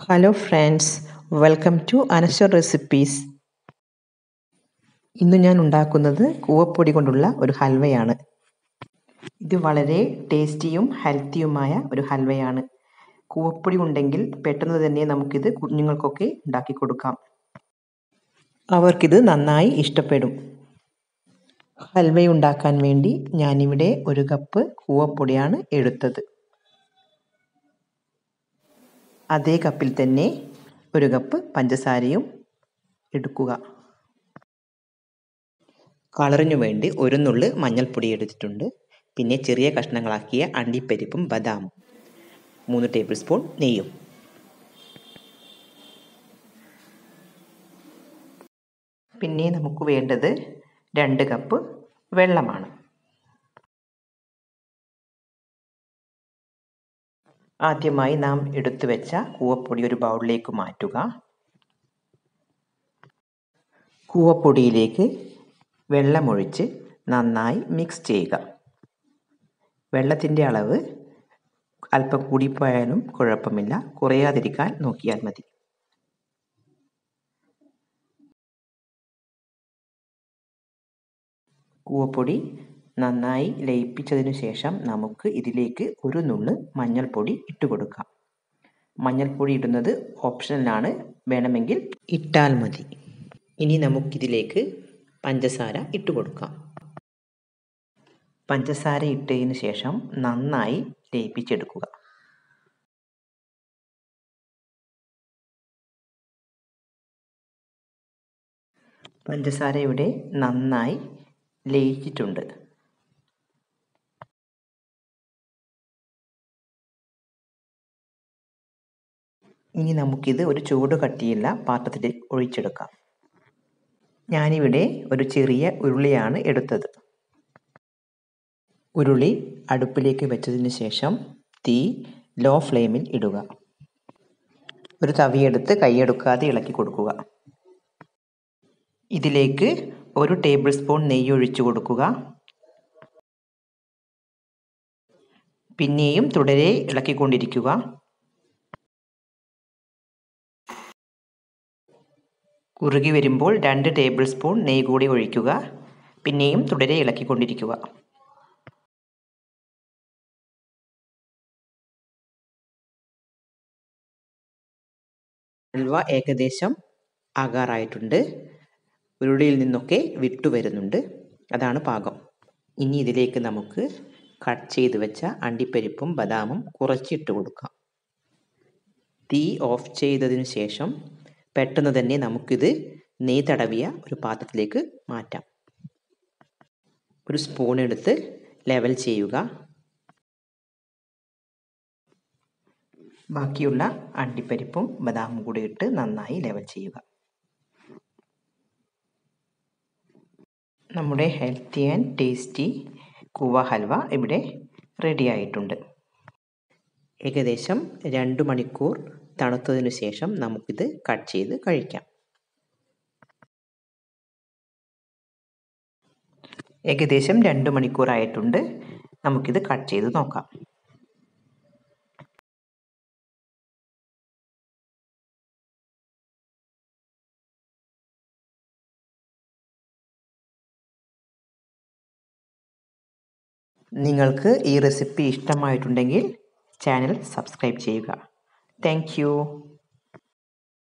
hello friends welcome to Anashwar recipes ഇന്ന് ഞാൻ ഉണ്ടാക്കുന്നത് കൂവപ്പൊടി കൊണ്ടുള്ള ഒരു ഹൽവയാണ് ഇത് വളരെ ടേസ്റ്റിയും ഹെൽത്തിയുമായ ഒരു ഹൽവയാണ് കൂവപ്പൊടി ഉണ്ടെങ്കിൽ പെട്ടെന്ന് തന്നെ നമുക്കിത് കുഞ്ഞുങ്ങൾക്കൊക്കെ ഉണ്ടാക്കി കൊടുക്കാം അവർക്കിത് നന്നായി ഇഷ്ടപ്പെടും ഹൽവ ഉണ്ടാക്കാൻ വേണ്ടി ഞാനിവിടെ ഒരു കപ്പ് കൂവപ്പൊടിയാണ് എടുത്തത് അതേ കപ്പിൽ തന്നെ ഒരു കപ്പ് പഞ്ചസാരയും എടുക്കുക കളറിനു വേണ്ടി ഒരു നുള്ള് മഞ്ഞൾപ്പൊടി എടുത്തിട്ടുണ്ട് പിന്നെ ചെറിയ കഷ്ണങ്ങളാക്കിയ അണ്ടിപ്പരിപ്പും ബദാമും മൂന്ന് ടേബിൾ സ്പൂൺ നെയ്യും പിന്നെ നമുക്ക് വേണ്ടത് രണ്ട് കപ്പ് വെള്ളമാണ് ആദ്യമായി നാം എടുത്തു വെച്ച കൂവപ്പൊടി ഒരു ബൗളിലേക്ക് മാറ്റുക കൂവപ്പൊടിയിലേക്ക് വെള്ളമൊഴിച്ച് നന്നായി മിക്സ് ചെയ്യുക വെള്ളത്തിൻ്റെ അളവ് അല്പം കൂടിപ്പോയാലും കുഴപ്പമില്ല കുറയാതിരിക്കാൻ നോക്കിയാൽ മതി കൂവപ്പൊടി നന്നായി ലയിപ്പിച്ചതിനു ശേഷം നമുക്ക് ഇതിലേക്ക് ഒരു നുള്ള് മഞ്ഞൾപ്പൊടി ഇട്ട് കൊടുക്കാം മഞ്ഞൾപ്പൊടി ഇടുന്നത് ഓപ്ഷനിലാണ് വേണമെങ്കിൽ ഇട്ടാൽ മതി ഇനി നമുക്കിതിലേക്ക് പഞ്ചസാര ഇട്ട് കൊടുക്കാം പഞ്ചസാര ഇട്ടതിന് ശേഷം നന്നായി ലയിപ്പിച്ചെടുക്കുക പഞ്ചസാര ഇവിടെ നന്നായി ലയിച്ചിട്ടുണ്ട് ഇനി നമുക്കിത് ഒരു ചൂട് കട്ടിയുള്ള പാത്രത്തിലേക്ക് ഒഴിച്ചെടുക്കാം ഞാനിവിടെ ഒരു ചെറിയ ഉരുളിയാണ് എടുത്തത് ഉരുളി അടുപ്പിലേക്ക് വെച്ചതിന് ശേഷം തീ ലോ ഫ്ലെയിമിൽ ഇടുക ഒരു തവിയെടുത്ത് കൈയെടുക്കാതെ ഇളക്കി കൊടുക്കുക ഇതിലേക്ക് ഒരു ടേബിൾ സ്പൂൺ നെയ്യ് ഒഴിച്ചു കൊടുക്കുക പിന്നെയും തുടരെ ഇളക്കിക്കൊണ്ടിരിക്കുക കുറുകി വരുമ്പോൾ രണ്ട് ടേബിൾ സ്പൂൺ നെയ്യ് കൂടി ഒഴിക്കുക പിന്നെയും തുടരെ ഇളക്കിക്കൊണ്ടിരിക്കുക ഹൽവ ഏകദേശം ആകാറായിട്ടുണ്ട് ഉരുളിയിൽ നിന്നൊക്കെ വിട്ടു വരുന്നുണ്ട് അതാണ് പാകം ഇനി ഇതിലേക്ക് നമുക്ക് കട്ട് ചെയ്ത് വെച്ച അണ്ടിപ്പരിപ്പും ബദാമും കുറച്ചിട്ട് കൊടുക്കാം തീ ഓഫ് ചെയ്തതിന് ശേഷം പെട്ടെന്ന് തന്നെ നമുക്കിത് നെയ് തടവിയ ഒരു പാത്രത്തിലേക്ക് മാറ്റാം ഒരു സ്പൂൺ എടുത്ത് ലെവൽ ചെയ്യുക ബാക്കിയുള്ള അണ്ടിപ്പരിപ്പും ബദാമും കൂടി ഇട്ട് നന്നായി ലെവൽ ചെയ്യുക നമ്മുടെ ഹെൽത്തി ആൻഡ് ടേസ്റ്റി കൂവ ഹൽവ ഇവിടെ റെഡി ആയിട്ടുണ്ട് ഏകദേശം രണ്ട് മണിക്കൂർ തണുത്തതിനു ശേഷം നമുക്കിത് കട്ട് ചെയ്ത് കഴിക്കാം ഏകദേശം രണ്ട് മണിക്കൂറായിട്ടുണ്ട് നമുക്കിത് കട്ട് ചെയ്ത് നോക്കാം നിങ്ങൾക്ക് ഈ റെസിപ്പി ഇഷ്ടമായിട്ടുണ്ടെങ്കിൽ ചാനൽ സബ്സ്ക്രൈബ് ചെയ്യുക താങ്ക്